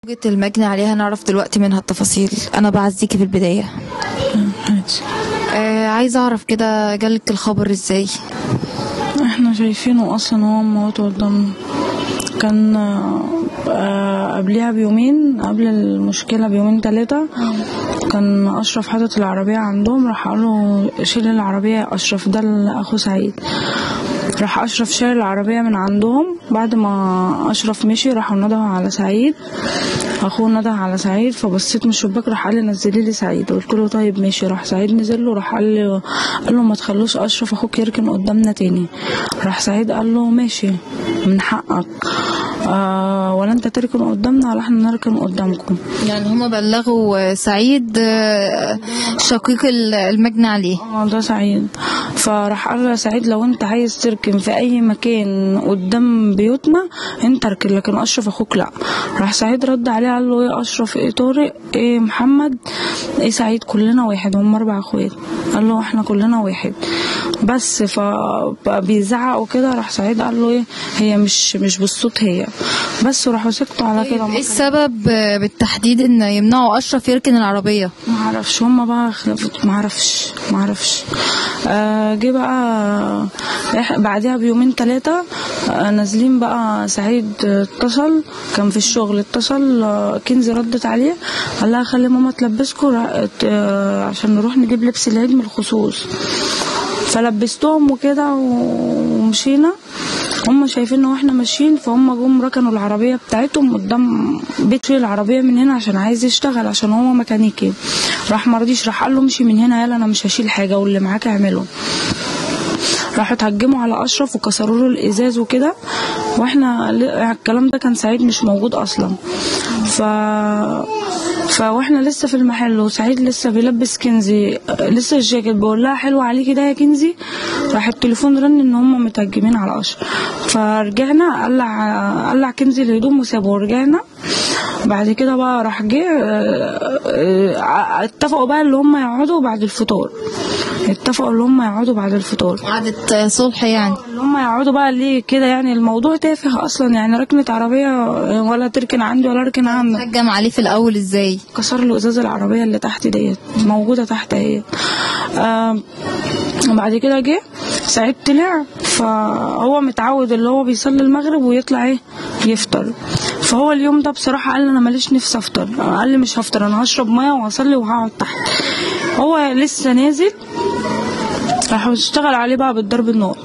موجة المجني عليها نعرف دلوقتي منها التفاصيل انا بعزيكي في البداية عادي آه عايزة اعرف كده جالك الخبر ازاي احنا شايفينه اصلا هو موت قدامنا كان آه، قبليها بيومين قبل المشكلة بيومين ثلاثة كان أشرف حاطط العربية عندهم راح قال له شيل العربية يا أشرف ده أخو سعيد راح أشرف شال العربية من عندهم بعد ما أشرف مشي راحوا ندهوا على سعيد أخوه نده على سعيد فبصيت من الشباك راح قال لي نزلي لي سعيد قلت له طيب ماشي راح سعيد نزل له راح قال لي قال له ما تخلوش أشرف أخوك يركن قدامنا تاني راح سعيد قال له ماشي من حقك آه ولا انت تركن قدامنا ولا احنا نركن قدامكم يعني هما بلغوا سعيد آه، شقيق ال- المجني عليه اه ده سعيد فراح قال له سعيد لو انت عايز تركن في اي مكان قدام بيوتنا انت اركن لكن اشرف اخوك لا راح سعيد رد عليه قال له ايه اشرف ايه طارق ايه محمد ايه سعيد كلنا واحد هم اربع اخوات قال له احنا كلنا واحد بس فبيزعق وكده راح سعيد قال له ايه هي مش مش بالصوت هي بس وراحوا سكتوا على كده ايه السبب آه، بالتحديد ان يمنعوا اشرف يركن العربية ما اعرفش هما بقى خلفت ما اعرفش ما اعرفش آه جه بقى إح- بعدها بيومين ثلاثة آه نازلين بقى سعيد آه، اتصل كان في الشغل اتصل آه، كنزي ردت عليه قال لها خلي ماما تلبسكوا را- آه، عشان نروح نجيب لبس العيد من الخصوص فلبستهم وكده ومشينا هم شايفين واحنا ماشيين فهم جم ركنوا العربيه بتاعتهم قدام بيت فيه العربيه من هنا عشان عايز يشتغل عشان هو ميكانيكي راح مرضيش راح قال له امشي من هنا يلا انا مش هشيل حاجه واللي معاك اعمله راحوا اتهجموا على اشرف وكسروا له الازاز وكده واحنا ل- الكلام ده كان سعيد مش موجود اصلا ف فواحنا لسه في المحل وسعيد لسه بيلبس كنزي لسه الجاكيت بقول لها حلو عليكي ده يا كنزي راح التليفون رن ان هم متهجمين على اشرف فرجعنا قلع قلع كنزي الهدوم وسابه ورجعنا بعد كده بقى راح جه آه، آه، اتفقوا بقى اللي هم يقعدوا بعد الفطار اتفقوا اللي هم يقعدوا بعد الفطار قعدة آه، صلح يعني اللي هم يقعدوا بقى ليه كده يعني الموضوع تافه اصلا يعني ركنة عربية ولا تركن عندي ولا اركن عندك هجم عليه في الاول ازاي كسر له ازاز العربية اللي تحت ديت موجودة تحت اهي آم، وبعد كده جه سعيد طلع فهو متعود اللي هو بيصلي المغرب ويطلع ايه يفطر فهو اليوم ده بصراحة قال لي انا ماليش نفسي افطر قال لي مش هفطر انا هشرب مية وهصلي وهقعد تحت هو لسه نازل راحوا اشتغل عليه بقى بالضرب النار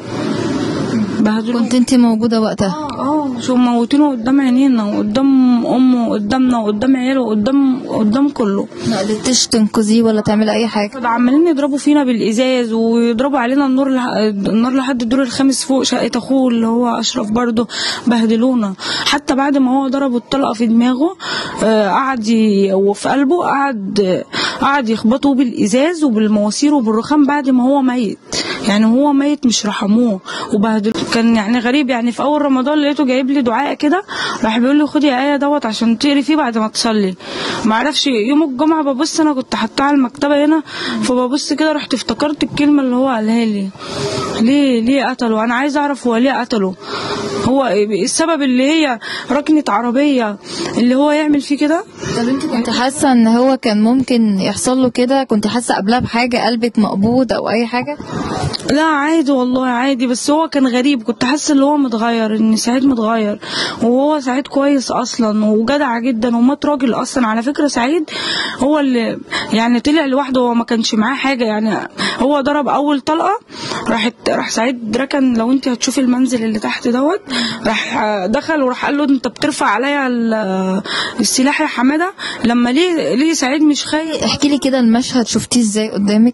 بهدلوه كنت انت موجودة وقتها اه شو موتينه قدام عينينا وقدام امه وقدامنا وقدام عياله وقدام قدام كله ما قدرتش تنقذيه ولا تعملي اي حاجة ده عمالين يضربوا فينا بالازاز ويضربوا علينا النور لح... النار لحد الدور الخامس فوق شقه اخوه اللي هو اشرف برضه بهدلونا حتى بعد ما هو ضرب الطلقه في دماغه آه، قعد ي... وفي قلبه قعد قعد يخبطوا بالازاز وبالمواسير وبالرخام بعد ما هو ميت يعني هو ميت مش رحموه وبهدلوه كان يعني غريب يعني في اول رمضان لقيته جايب لي دعاء كده راح بيقول لي خدي ايه دوت عشان تقري فيه بعد ما تصلي ما اعرفش يوم الجمعه ببص انا كنت حاطاه على المكتبه هنا فببص كده رحت افتكرت الكلمه اللي هو قالها لي ليه ليه قتله انا عايز اعرف هو ليه قتله هو السبب اللي هي ركنه عربيه اللي هو يعمل فيه كده طب انت كنت حاسة ان هو كان ممكن يحصل له كده كنت حاسة قبلها بحاجة قلبك مقبوض او اي حاجة لا عادي والله عادي بس هو كان غريب كنت حاسه ان هو متغير ان سعيد متغير وهو سعيد كويس اصلا وجدع جدا ومات راجل اصلا على فكره سعيد هو اللي يعني طلع لوحده هو ما كانش معاه حاجه يعني هو ضرب اول طلقه راحت راح سعيد ركن لو انت هتشوفي المنزل اللي تحت دوت راح دخل وراح قال له انت بترفع عليا ال- السلاح يا حماده لما ليه ليه سعيد مش خايف احكي لي كده المشهد شفتيه ازاي قدامك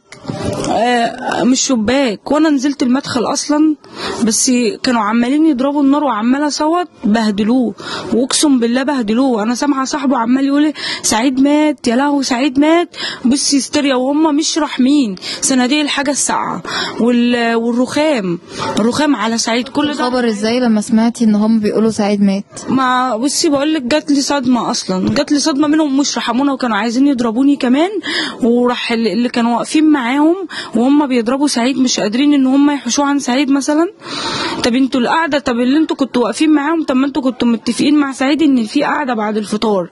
آه، مش شباك وانا نزلت المدخل اصلا بس كانوا عمالين يضربوا النار وعمال اصوت بهدلوه واقسم بالله بهدلوه انا سامعه صاحبه عمال يقول لي سعيد مات يا لهوي سعيد مات بص هستيريا وهم مش راحمين صناديق الحاجه الساقعه وال- والرخام الرخام على سعيد كل ده خبر ازاي لما سمعتي ان هم بيقولوا سعيد مات ما بصي بقول لك جات لي صدمه اصلا جات لي صدمه منهم مش رحمونا وكانوا عايزين يضربوني كمان وراح اللي اللي كانوا واقفين معاهم وهم بيضربوا سعيد مش قادرين ان هم يحوشوه عن سعيد مثلا طب انتوا القعده طب اللي انتوا كنتوا واقفين معاهم طب ما انتوا كنتوا متفقين مع سعيد ان في قعده بعد الفطار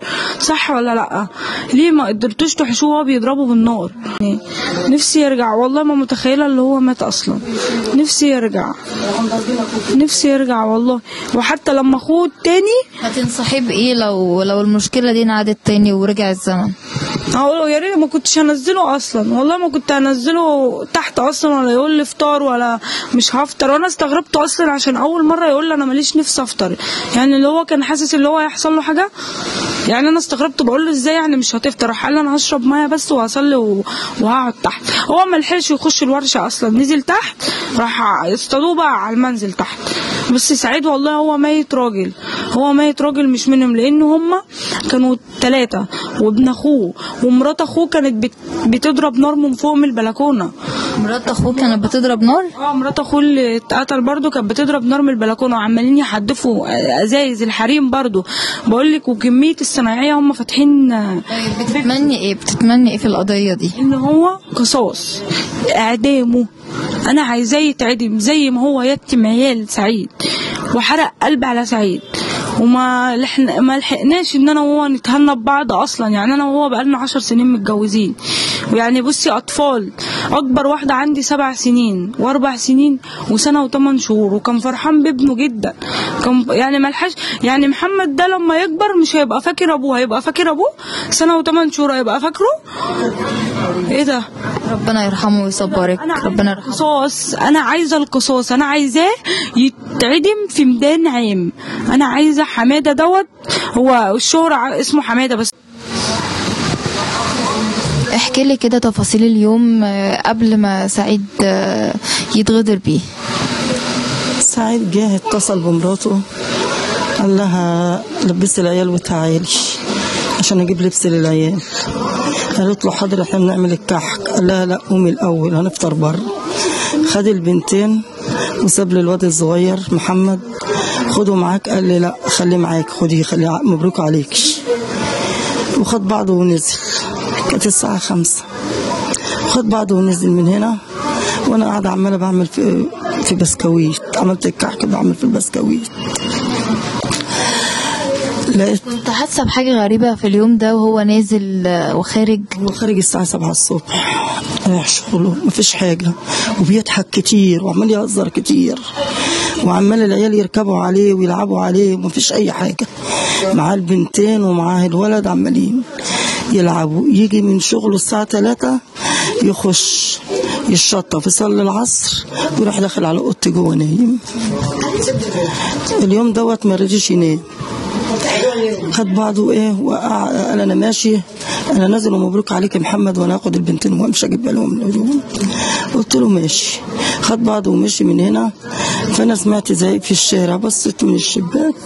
صح ولا لا ليه ما قدرتوش تحشوه وهو بيضربه بالنار يعني نفسي يرجع والله ما متخيله اللي هو مات اصلا نفسي يرجع نفسي يرجع والله وحتى لما اخوه التاني هتنصحيه بايه لو لو المشكله دي انعادت تاني ورجع الزمن هقول له يا ريت ما كنتش هنزله اصلا والله ما كنت هنزله تحت اصلا ولا يقول لي افطار ولا مش هفطر وانا استغربت اصلا عشان اول مره يقول لي انا ماليش نفسي افطر يعني اللي هو كان حاسس اللي هو هيحصل له حاجه يعني انا استغربت بقول له ازاي يعني مش هتفطر راح قال لي انا هشرب ميه بس وهصلي و- وهقعد تحت هو ما لحقش يخش الورشه اصلا نزل تحت راح اصطادوه بقى على المنزل تحت بس سعيد والله هو ميت راجل هو ميت راجل مش منهم لان هما كانوا ثلاثة وابن اخوه ومرات اخوه كانت بت- بتضرب نار من فوق من البلكونه مرات اخوه كانت بتضرب نار اه مرات اخوه اللي اتقتل برضه كانت بتضرب نار من البلكونه وعمالين يحدفوا ازايز الحريم برضه بقول لك وكميه الصناعيه هم فاتحين آه، بتتمني ايه بتتمني ايه في القضيه دي ان هو قصاص اعدامه انا عايزاه يتعدم زي ما هو يتم عيال سعيد وحرق قلب على سعيد وما لحن ما لحقناش ان انا وهو نتهنى ببعض اصلا يعني انا وهو بقالنا عشر سنين متجوزين ويعني بصي اطفال اكبر واحده عندي سبع سنين واربع سنين وسنه وثمان شهور وكان فرحان بابنه جدا كان يعني ملحش يعني محمد ده لما يكبر مش هيبقى فاكر ابوه هيبقى فاكر ابوه سنه وثمان شهور هيبقى فاكره ايه ده ربنا يرحمه ويصبرك انا ربنا عايزة يرحمه القصاص انا عايزه القصاص انا عايزاه يتعدم في ميدان عام انا عايزه حماده دوت هو الشهرة ع- اسمه حماده بس احكي لي كده تفاصيل اليوم آه، قبل ما سعيد آه، يتغدر بيه سعيد جه اتصل بمراته قال لها لبسي العيال وتعالي عشان اجيب لبس للعيال قالت له حاضر احنا بنعمل الكحك قال لها لا قومي الاول هنفطر بره خد البنتين وساب لي الواد الصغير محمد خده معاك قال لي لا خليه معاك خديه خليه ع- مبروك عليك وخد بعضه ونزل كانت الساعة خمسة خد بعضه ونزل من هنا وانا قاعدة عمالة بعمل في في بسكويت عملت الكحك بعمل في البسكويت لقيت كنت حاسه بحاجه غريبه في اليوم ده وهو نازل آه، وخارج هو خارج الساعة سبعة الصبح رايح شغله مفيش حاجة وبيضحك كتير وعمال يهزر كتير وعمال العيال يركبوا عليه ويلعبوا عليه ومفيش أي حاجة معاه البنتين ومعاه الولد عمالين يلعبوا يجي من شغله الساعة تلاتة يخش يشطف يصلي العصر ويروح داخل على اوضتي جوه نايم اليوم دوت ما رضيش ينام خد بعضه ايه وقع قال انا ماشي انا نازل ومبروك عليك يا محمد وانا هاخد البنتين وامشي اجيب لهم الهدوم قلت له ماشي خد بعضه ومشي من هنا فانا سمعت زعيق في الشارع بصيت من الشباك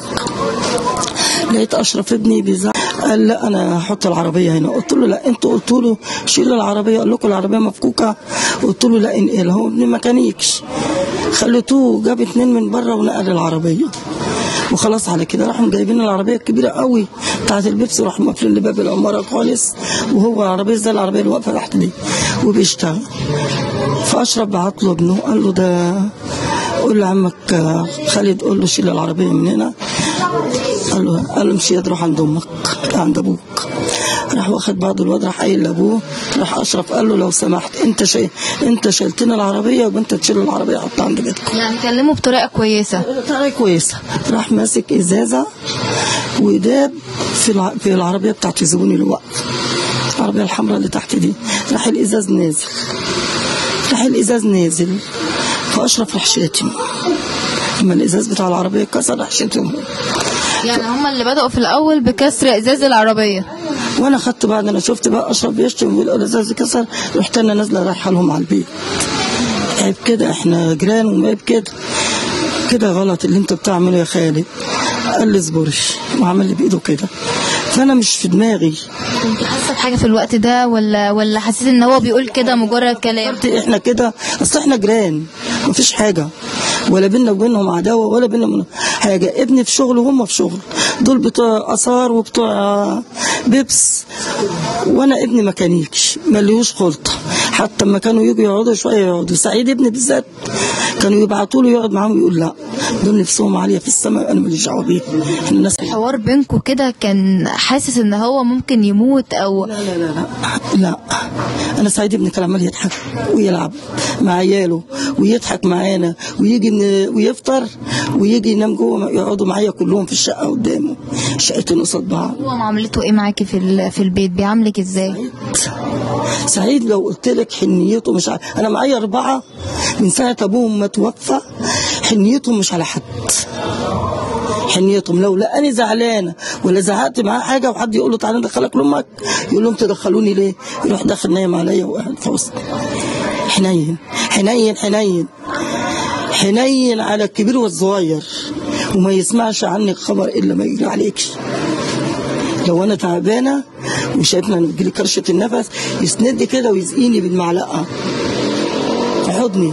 لقيت اشرف ابني بيزعق قال لا انا هحط العربيه هنا قلت له لا انتوا قلتوا له شيل العربيه قال لكم العربيه مفكوكه قلت له لا انقلها هو ابن ميكانيكش خليتوه جاب اتنين من بره ونقل العربيه وخلاص على كده راحوا جايبين العربيه الكبيره قوي بتاعت البيبسي وراحوا مقفلين لباب العماره خالص وهو العربيه زي العربيه اللي واقفه تحت دي وبيشتغل فاشرف بعت له ابنه قال له ده قول لعمك خالد قول له شيل العربيه من هنا قال له قال له مش تروح عند امك عند ابوك راح واخد بعض الواد راح قايل لابوه راح اشرف قال له لو سمحت انت شيء انت شلتنا العربيه يبقى انت تشيل العربيه حطها عند بيتك يعني كلمه بطريقه كويسه طريقة كويسة راح ماسك إزازة وداب في الع... في العربية بتاعت الزبون اللي واقف العربية الحمراء اللي تحت دي راح الإزاز نازل راح الإزاز نازل فأشرف راح شاتم لما الإزاز بتاع العربية اتكسر راح شاتم يعني هما اللي بدأوا في الأول بكسر إزاز العربية وانا خدت بعد انا شفت بقى اشرف بيشتم والازاز كسر رحت انا نازله رايحه لهم على البيت عيب كده احنا جيران وعيب كده كده غلط اللي انت بتعمله يا خالد قال لي اصبري وعمل لي بايده كده فانا مش في دماغي كنت حاسة بحاجة في الوقت ده ولا ولا حسيت إن هو بيقول كده مجرد كلام قلت احنا كده اصل احنا جيران مفيش حاجه ولا بينا وبينهم عداوه ولا بينا من حاجه ابني في شغل وهم في شغل دول بتوع اثار وبتوع بيبس وانا ابني ميكانيكي مليهوش خلطه حتى لما كانوا يجوا يقعدوا شويه يقعدوا سعيد ابني بالذات كانوا يبعتوا له يقعد معاهم يقول لا دول نفسهم عاليه في السماء انا ماليش دعوه بيهم احنا الناس الحوار بينكم كده كان حاسس ان هو ممكن يموت او لا لا لا لا لا انا سعيد ابني كان عمال يضحك ويلعب مع عياله ويضحك معانا ويجي من ويفطر ويجي ينام جوه يقعدوا معايا كلهم في الشقه قدامه شقتين قصاد بعض هو معاملته ايه معاكي في ال- في البيت بيعاملك ازاي سعيد لو قلت لك حنيته مش ع... انا معايا اربعه من ساعه ابوهم ما توفى حنيتهم مش على حد حنيتهم لو لقاني زعلانه ولا زعقت معاه حاجه وحد يقول له تعالى ندخلك لامك يقول لهم تدخلوني ليه؟ يروح داخل نايم عليا وقاعد في وسط حنين حنين حنين حنين على الكبير والصغير وما يسمعش عنك خبر الا ما يجري عليكي لو انا تعبانه وشايفنا ان بتجيلي كرشه النفس يسندني كده ويسقيني بالمعلقه في حضني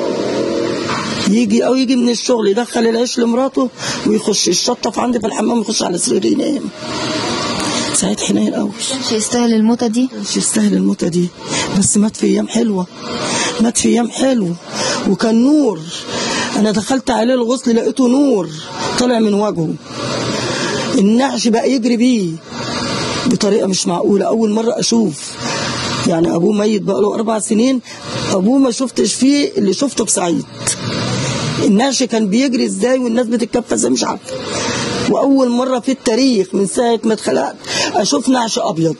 يجي او يجي من الشغل يدخل العيش لمراته ويخش يشطف عندي في الحمام ويخش على سريري ينام سعيد حنين قوي مش يستاهل الموتة دي مش يستاهل الموتة دي بس مات في ايام حلوه مات في ايام حلوه وكان نور انا دخلت عليه الغسل لقيته نور طالع من وجهه النعش بقى يجري بيه بطريقه مش معقوله اول مره اشوف يعني ابوه ميت بقى له اربع سنين ابوه ما شفتش فيه اللي شفته في سعيد النعش كان بيجري ازاي والناس بتتكفى ازاي مش عارفه واول مره في التاريخ من ساعه ما اتخلقت اشوف نعش ابيض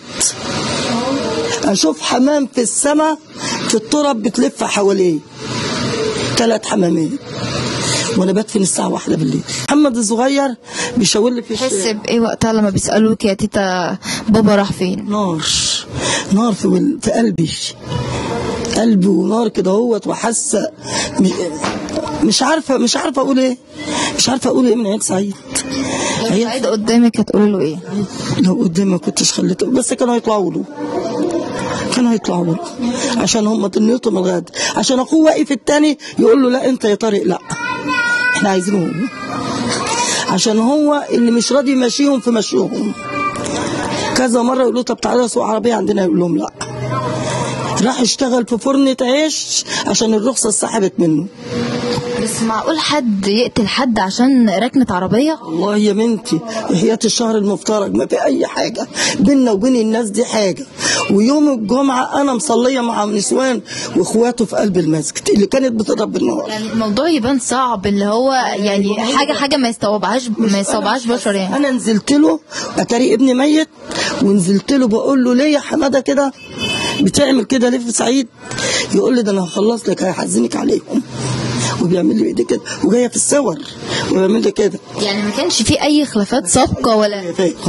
اشوف حمام في السماء في التراب بتلف حواليه ثلاث حمامات وانا بدفن الساعه واحدة بالليل محمد الصغير بيشاور لي في تحس الشارع. بايه وقتها لما بيسالوك يا تيتا بابا راح فين نار نار في, ول- في قلبي قلبي ونار كده اهوت وحاسه مش, مش عارفه مش عارفه اقول ايه مش عارفه اقول ايه من عيد سعيد عيد سعيد قدامك هتقولي له ايه لو قدامي ما كنتش خليته بس كانوا هيطلعوا له كانوا هيطلعوا له عشان هم دنيتهم الغد عشان اخوه واقف التاني يقول له لا انت يا طارق لا احنا عايزينه هو عشان هو اللي مش راضي يمشيهم في مشيهم كذا مره يقول له طب تعالى سوق عربيه عندنا يقول لهم لا راح اشتغل في فرنة عيش عشان الرخصة اتسحبت منه بس معقول حد يقتل حد عشان ركنة عربية والله يا بنتي حياة الشهر المفترج ما في أي حاجة بيننا وبين الناس دي حاجة ويوم الجمعة أنا مصلية مع نسوان وإخواته في قلب المسجد اللي كانت بتضرب بالنار يعني الموضوع يبان صعب اللي هو يعني حاجة حاجة ما يستوعبهاش ما يستوعبهاش بشر يعني انا نزلت له اتاري ابني ميت ونزلت له بقول له ليه يا حماده كده بتعمل كده ليه في سعيد يقول لي ده انا هخلص لك هيحزنك عليهم وبيعمل لي بايديه كده وجايه في الصور وبيعمل لي كده يعني ما كانش في أي خلافات سابقة ولا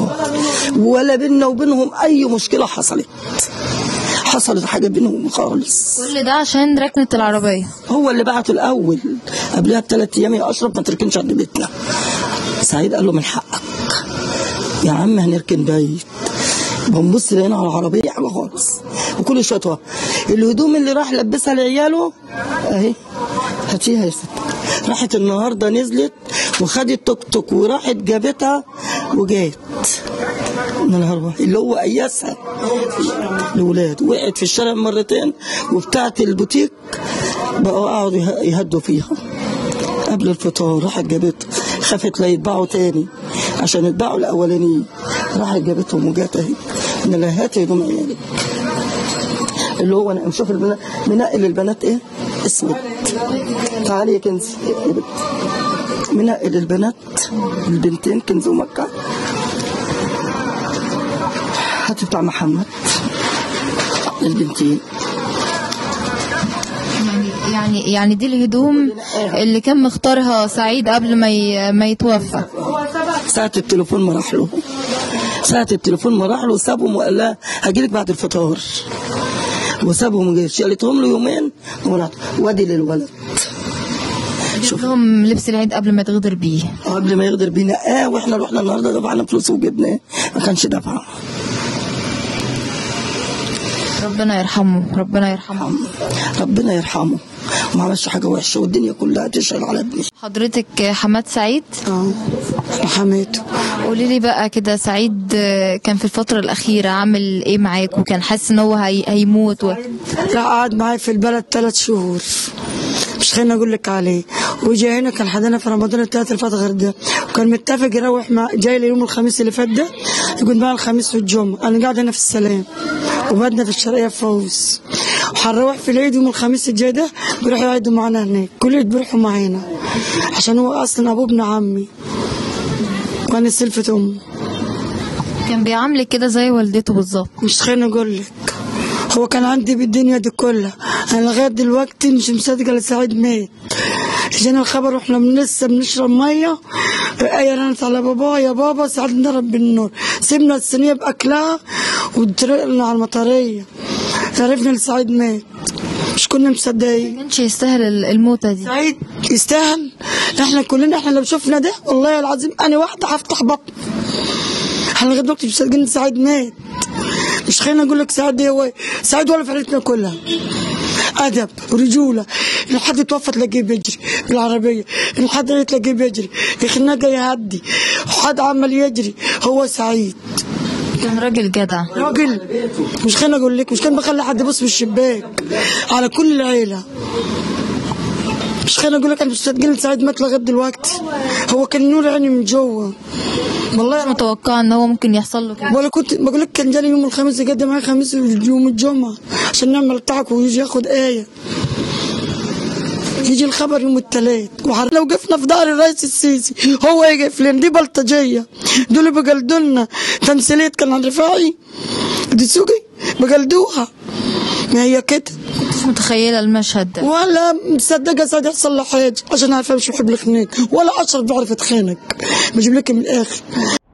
ولا بيننا وبينهم اي مشكله حصلت حصلت حاجه بينهم خالص كل ده عشان ركنة العربية هو اللي بعته الاول قبلها بثلاث ايام يا اشرف ما تركنش عند بيتنا سعيد قال له من حقك يا عم هنركن بيت بنبص لقينا على العربيه حاجه خالص وكل شويه توقف. الهدوم اللي راح لبسها لعياله اهي هاتيها يا ست راحت النهارده نزلت وخدت توك توك وراحت جابتها وجات من الهروح اللي هو قياسها الاولاد وقعت في الشارع مرتين وبتاعت البوتيك بقوا قعدوا يه- يهدوا فيها قبل الفطار راحت جابتها خافت لا يتباعوا تاني عشان يتباعوا الاولانيين راحت جابتهم وجات اهي من لا هات هدوم عيالك اللي هو انا نشوف البنات منقي للبنات ايه اسود تعالي يا كنزي يا بنت منقي للبنات البنتين كنزي ومكه هات بتاع محمد البنتين يعني يعني يعني دي الهدوم اللي كان مختارها سعيد قبل ما ي- ما يتوفى ساعة التليفون ما راح له ساعة التليفون ما راح له سابهم وقال لها هجيلك بعد الفطار وسابهم وجاي شالتهم له يومين وراح وادي للولد جاب لهم لبس العيد قبل ما تغدر بيه قبل ما يغدر بينا اه واحنا رحنا النهارده دفعنا فلوس وجبناه ما كانش دفع ربنا يرحمه ربنا يرحمه ربنا يرحمه ما عملش حاجه وحشه والدنيا كلها تشهد على ابني حضرتك حماد سعيد اه وحماته قولي لي بقى كده سعيد كان في الفترة الأخيرة عامل إيه معاك وكان حاسس إن هو هي... هيموت و... لا قعد معايا في البلد ثلاث شهور مش خليني اقول لك عليه وجا هنا كان حدنا في رمضان الثلاث اللي فات غير ده وكان متفق يروح مع جاي لي يوم الخميس اللي فات ده يقول معاه الخميس والجمعه انا قاعد هنا في السلام وبدنا في الشرقيه في فوز وحنروح في العيد يوم الخميس الجاي ده بيروحوا يعيدوا معانا هناك كل عيد بيروحوا معانا عشان هو اصلا ابو ابن عمي وانا سلفة امي كان بيعاملك كده زي والدته بالظبط مش خليني اقول لك هو كان عندي بالدنيا دي كلها انا لغايه دلوقتي مش مصدقه ان سعيد مات جانا الخبر واحنا من لسه بنشرب ميه ايه رنت على بابا يا بابا سعيد انضرب بالنور سيبنا الصينيه باكلها وطرقنا على المطريه عرفنا ان سعيد مات مش كنا مصدقين ما كانش يستاهل ال- الموتة دي سعيد يستاهل احنا كلنا احنا لو شفنا ده والله العظيم انا واحده هفتح بطن احنا لغايه دلوقتي مش مصدقين ان سعيد مات مش خلينا اقول لك سعيد ده هو سعيد ولا في عيلتنا كلها ادب ورجوله ان حد توفى تلاقيه بيجري بالعربيه ان حد يجي تلاقيه بيجري الخناقه يهدي حد عمال يجري هو سعيد كان راجل جدع راجل مش خلينا اقول لك مش كان بخلي حد يبص من الشباك على كل العيله مش خلينا اقول لك انا مش مصدقين إن سعيد مات لغايه دلوقتي هو كان نور عيني من جوه والله متوقعة ان هو ممكن يحصل له كده ولا كنت بقول لك كان جالي يوم الخميس يقدم معايا خميس يوم الجمعه عشان نعمل تعك ويجي ياخد ايه يجي الخبر يوم الثلاث وحر... لو قفنا في دار الرئيس السيسي هو يقف لنا دي بلطجيه دول بقلدوا لنا تمثيليه كان عن رفاعي دي سوقي بقلدوها ما هي كده مش متخيلة المشهد ده ولا مصدقه سعد يحصل له حاجه عشان عارفه مش بحب الخناق ولا اشرف بعرف اتخانق بجيب لك من الاخر